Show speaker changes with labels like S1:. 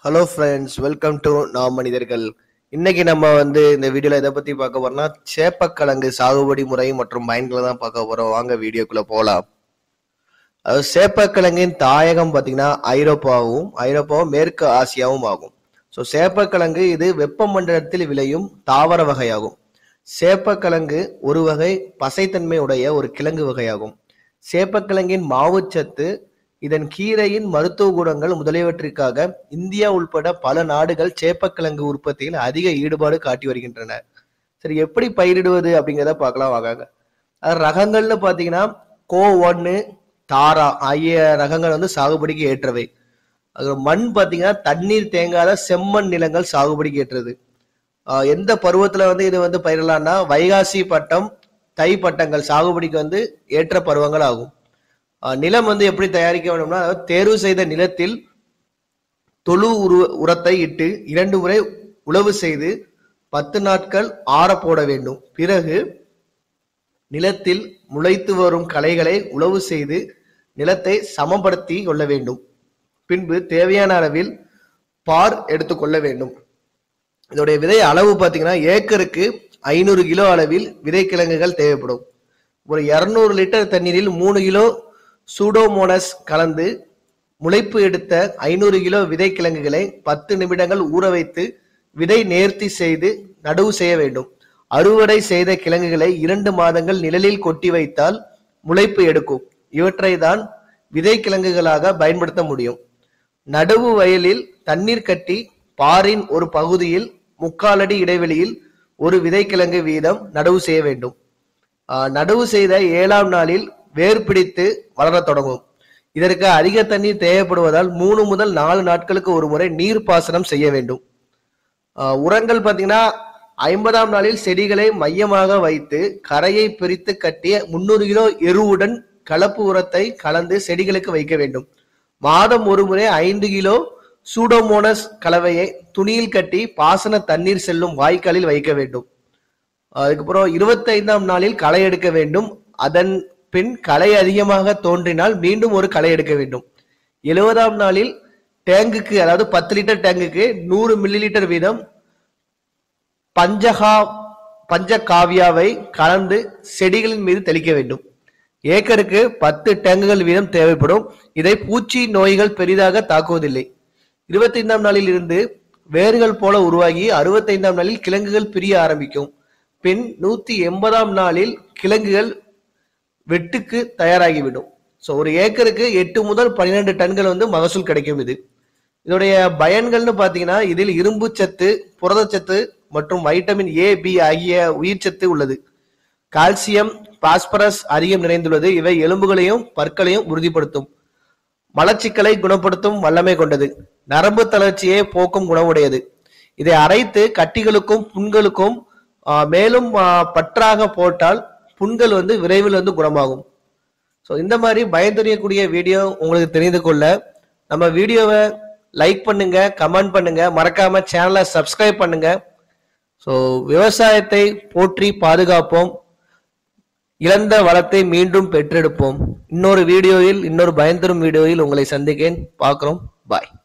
S1: hello friends welcome to நாம் மனிதர்கள் இன்னைக்கு நம்ம வந்து இந்த வீடியோல எதை பத்தி பார்க்க போறோம்னா சேப்பக்கிழங்கு சாகுபடி முறை மற்றும் பயன்களை தான் பார்க்க போறோம் வாங்க வீடியோக்குள்ள போகலாம் அதாவது சேப்பக்கிழங்கின் தாயகம் பார்த்தீங்கன்னா ஐரோப்பாவும் ஐரோப்பாவும் மேற்கு ஆசியாவும் ஆகும் ஸோ சேப்பக்கிழங்கு இது வெப்பமண்டலத்தில் விளையும் தாவர வகையாகும் சேப்பக்கிழங்கு ஒரு வகை பசைத்தன்மை உடைய ஒரு கிழங்கு வகையாகும் சேப்பக்கிழங்கின் மாவுச்சத்து இதன் கீரையின் மருத்துவ குணங்கள் முதலியவற்றிற்காக இந்தியா உள்பட பல நாடுகள் சேப்பக்கிழங்கு உற்பத்தியில் அதிக ஈடுபாடு காட்டி வருகின்றன சரி எப்படி பயிரிடுவது அப்படிங்கிறத பார்க்கலாம் வாங்க அது ரகங்கள்னு பார்த்தீங்கன்னா கோ ஒன்னு தாரா ஆகிய ரகங்கள் வந்து சாகுபடிக்கு ஏற்றவை அது மண் பார்த்தீங்கன்னா தண்ணீர் தேங்காத செம்மண் நிலங்கள் சாகுபடிக்கு ஏற்றது ஆஹ் எந்த பருவத்துல வந்து இது வந்து பயிரலாம்னா வைகாசி பட்டம் தை பட்டங்கள் சாகுபடிக்கு வந்து ஏற்ற பருவங்கள் ஆகும் ஆஹ் நிலம் வந்து எப்படி தயாரிக்க வேண்டும்னா அதாவது தேர்வு செய்த நிலத்தில் தொழு உரு உரத்தை இட்டு இரண்டு முறை உழவு செய்து பத்து நாட்கள் ஆற போட வேண்டும் பிறகு நிலத்தில் முளைத்து வரும் களைகளை உழவு செய்து நிலத்தை சமப்படுத்தி கொள்ள வேண்டும் பின்பு தேவையான அளவில் பார் எடுத்துக்கொள்ள வேண்டும் இதோடைய விதை அளவு பார்த்தீங்கன்னா ஏக்கருக்கு ஐநூறு கிலோ அளவில் விதைக்கிழங்குகள் தேவைப்படும் ஒரு இரநூறு லிட்டர் தண்ணீரில் மூணு கிலோ சூடோமோனஸ் கலந்து முளைப்பு எடுத்த ஐநூறு கிலோ விதைக்கிழங்குகளை பத்து நிமிடங்கள் ஊற வைத்து விதை நேர்த்தி செய்து நடவு செய்ய வேண்டும் அறுவடை செய்த கிழங்குகளை இரண்டு மாதங்கள் நிழலில் கொட்டி வைத்தால் முளைப்பு எடுக்கும் இவற்றை தான் விதைக்கிழங்குகளாக பயன்படுத்த முடியும் நடுவு வயலில் தண்ணீர் கட்டி பாரின் ஒரு பகுதியில் முக்காலடி இடைவெளியில் ஒரு விதைக்கிழங்கு வீதம் நடவு செய்ய வேண்டும் ஆஹ் நடவு செய்த ஏழாம் நாளில் வேர் பிடித்து வளரத் தொடங்கும் இதற்கு அதிக தண்ணீர் தேவைப்படுவதால் மூணு முதல் நாலு நாட்களுக்கு ஒரு முறை நீர் பாசனம் செய்ய வேண்டும் ஆஹ் உரங்கள் பார்த்தீங்கன்னா ஐம்பதாம் நாளில் செடிகளை மையமாக வைத்து கரையை பிரித்து கட்டிய முன்னூறு கிலோ எருவுடன் கலப்பு உரத்தை கலந்து செடிகளுக்கு வைக்க வேண்டும் மாதம் ஒரு முறை ஐந்து கிலோ சூடோமோனஸ் கலவையை துணியில் கட்டி பாசன தண்ணீர் செல்லும் வாய்க்காலில் வைக்க வேண்டும் அதுக்கப்புறம் இருபத்தைந்தாம் நாளில் களை எடுக்க வேண்டும் அதன் பின் களை அதிகமாக தோன்றினால் மீண்டும் ஒரு களை எடுக்க வேண்டும் எழுபதாம் நாளில் டேங்குக்கு அதாவது பத்து லிட்டர் டேங்குக்கு நூறு மில்லி லிட்டர் வீதம் பஞ்சகா பஞ்சகாவியாவை கலந்து செடிகளின் மீது தெளிக்க வேண்டும் ஏக்கருக்கு பத்து டேங்குகள் வீதம் தேவைப்படும் இதை பூச்சி நோய்கள் பெரிதாக தாக்குவதில்லை இருபத்தைந்தாம் நாளில் இருந்து வேர்கள் போல உருவாகி அறுபத்தைந்தாம் நாளில் கிழங்குகள் பிரிய ஆரம்பிக்கும் பின் நூத்தி எண்பதாம் நாளில் கிழங்குகள் வெட்டுக்கு தயாராகிவிடும் ஸோ ஒரு ஏக்கருக்கு எட்டு முதல் பன்னிரெண்டு டன்கள் வந்து மகசூல் கிடைக்கும் இது இதோடைய பயன்கள்னு பார்த்தீங்கன்னா இதில் இரும்பு சத்து புரதச்சத்து மற்றும் வைட்டமின் ஏ பி ஆகிய உயிர்ச்சத்து உள்ளது கால்சியம் பாஸ்பரஸ் அதிகம் நிறைந்துள்ளது இவை எலும்புகளையும் பற்களையும் உறுதிப்படுத்தும் மலச்சிக்கலை குணப்படுத்தும் வல்லமை கொண்டது நரம்பு தளர்ச்சியை போக்கும் குணமுடையது இதை அரைத்து கட்டிகளுக்கும் புண்களுக்கும் ஆஹ், மேலும் ஆஹ், பற்றாக போட்டால் புண்கள் வந்து விரைவில் வந்து குணமாகும் ஸோ இந்த மாதிரி பயந்தறியக்கூடிய வீடியோ உங்களுக்கு தெரிந்து கொள்ள நம்ம வீடியோவை லைக் பண்ணுங்க கமெண்ட் பண்ணுங்க மறக்காம சேனலை சப்ஸ்கிரைப் பண்ணுங்க ஸோ விவசாயத்தை போற்றி பாதுகாப்போம் இழந்த வளத்தை மீண்டும் பெற்றெடுப்போம் இன்னொரு வீடியோவில் இன்னொரு பயன்தரும் வீடியோவில் உங்களை சந்திக்கிறேன் பார்க்குறோம் பாய்